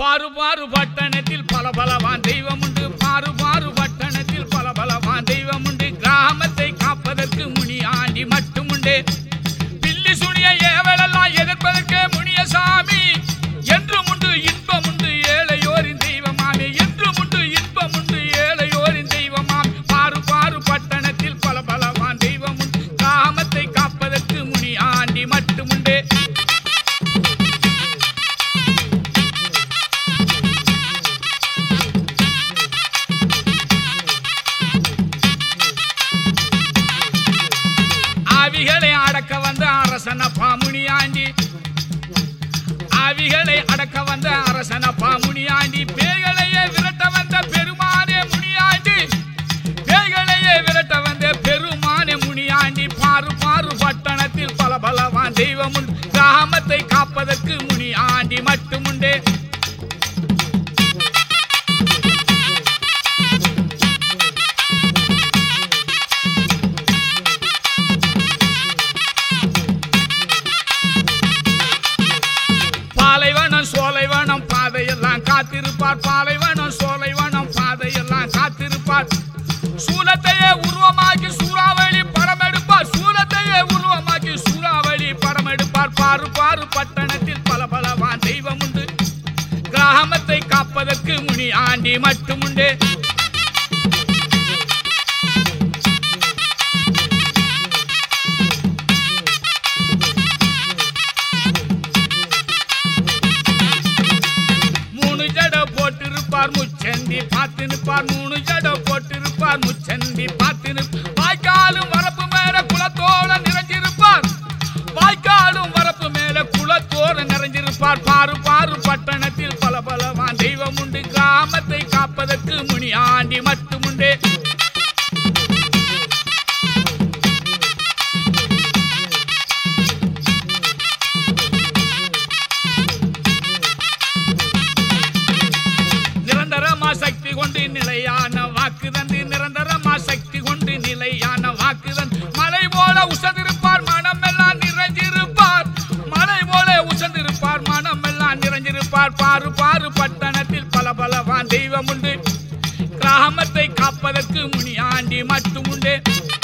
பாரு பாரு பட்டணத்தில் பல பலவான் தெய்வம் உண்டு பாரு பாரு பட்டணத்தில் பல பலவான் தெய்வம் உண்டு கிராமத்தை காப்பதற்கு முனி ஆண்டி மட்டும் உண்டு பில்லி சுனிய ஏவலெல்லாம் எதிர்ப்பதற்கே முனிய சாமி என்றும் உண்டு இன்பம் உண்டு ஏழையோரின் தெய்வமாமே என்றும் உண்டு இன்பம் உண்டு ஏழையோரின் தெய்வமாம் பாரு பாரு பட்டணத்தில் பல பலவான் தெய்வம் உண்டு கிராமத்தை காப்பதற்கு முனி ஆண்டி மட்டும் உண்டு ஆவிகளை அடக்க வந்த அரசன பாமுனி ஆண்டி ஆவிகளை அடக்க வந்த அரசன பாமுனி ஆண்டி பேய்களையே விரட்ட வந்த பெருமானே முனியாண்டி பேய்களையே விரட்ட வந்த பெருமானே முனியாண்டி பாரு பாரு பட்டணத்தில் பல பலவான் தெய்வம் உண்டு கிராமத்தை காப்பதற்கு முனி ஆண்டி மட்டுமுண்டே பாலைவனம் சோலைவனம் பாதையெல்லாம் காத்திருப்பார் பாலைவனம் சோலைவனம் பாதையெல்லாம் காத்திருப்பார் சூலத்தையே உருவமாக்கி சூறாவளி படம் எடுப்பார் சூலத்தையே உருவமாக்கி சூறாவளி படம் எடுப்பார் பாரு பாரு பட்டணத்தில் பல பலவான் தெய்வம் உண்டு கிராமத்தை காப்பதற்கு முனி ஆண்டி மட்டுமுண்டு மூணு ஜட போட்டிருப்பார் முச்சந்தி பார்த்து நிற்பார் மூணு ஜட போட்டிருப்பார் முச்சந்தி பார்த்து நிற்பார் வாய்க்காலும் வரப்பு மேல குளத்தோட நிறைஞ்சிருப்பார் வாய்க்காலும் வரப்பு மேல குளத்தோட நிறைஞ்சிருப்பார் பாரு பாரு பட்டணத்தில் பல பலவான் தெய்வம் உண்டு கிராமத்தை காப்பதற்கு முனி ஆண்டி மட்டுமுண்டு நிரந்தரமா சக்தி கொண்டு நிலையான வாக்கு தந்து நிரந்தரமா சக்தி கொண்டு நிலையான வாக்கு தந்து மலை போல உசந்திருப்பார் மனம் எல்லாம் நிறைஞ்சிருப்பார் மலை போல உசந்திருப்பார் மனம் எல்லாம் நிறைஞ்சிருப்பார் பாரு பாரு பட்டணத்தில் பல பலவான் தெய்வம் உண்டு கிராமத்தை காப்பதற்கு முனி ஆண்டி மட்டும் உண்டு